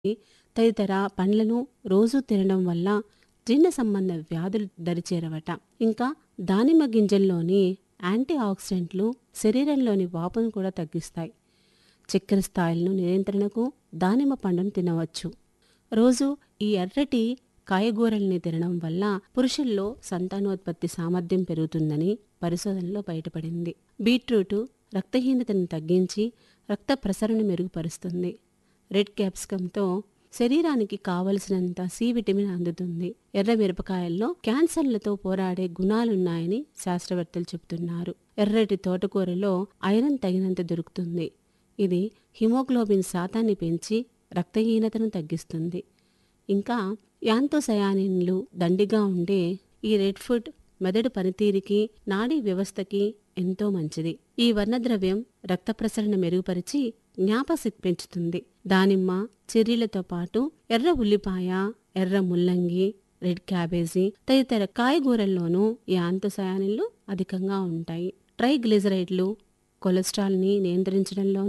తదితర పండ్లను రోజూ తినడం వల్ల జీర్ణ సంబంధ వ్యాధులు దరిచేరవట ఇంకా దానిమ్మ గింజల్లోని యాంటీ ఆక్సిడెంట్లు శరీరంలోని వాపును కూడా తగ్గిస్తాయి చక్కెర స్థాయిలను నియంత్రణకు దానిమ్మ పండును తినవచ్చు రోజు ఈ ఎర్రటి కాయగూరల్ని తినడం వల్ల పురుషుల్లో సంతానోత్పత్తి సామర్థ్యం పెరుగుతుందని పరిశోధనలో బయటపడింది బీట్రూటు రక్తహీనతను తగ్గించి రక్త ప్రసరణ మెరుగుపరుస్తుంది రెడ్ క్యాప్సికంతో శరీరానికి కావలసినంత సి విటమిన్ అందుతుంది ఎర్ర మిరపకాయల్లో క్యాన్సర్లతో పోరాడే గుణాలున్నాయని శాస్త్రవేత్తలు చెబుతున్నారు ఎర్రటి తోటకూరలో ఐరన్ తగినంత దొరుకుతుంది ఇది హిమోగ్లోబిన్ శాతాన్ని పెంచి రక్తహీనతను తగ్గిస్తుంది ఇంకా యాంతోసయానిన్లు దండిగా ఉండే ఈ రెడ్ ఫుడ్ మెదడు పనితీరుకి నాడీ వ్యవస్థకి ఎంతో మంచిది ఈ వర్ణద్రవ్యం రక్త ప్రసరణ మెరుగుపరిచి జ్ఞాపశక్తి పెంచుతుంది దానిమ్మ చెర్రీలతో పాటు ఎర్ర ఉల్లిపాయ ఎర్ర ముల్లంగి రెడ్ క్యాబేజీ తదితర కాయగూరల్లోనూ ఈ ఆంతోసయానిన్లు అధికంగా ఉంటాయి ట్రైగ్లిజరైడ్లు కొలెస్ట్రాల్ని నియంత్రించడంలో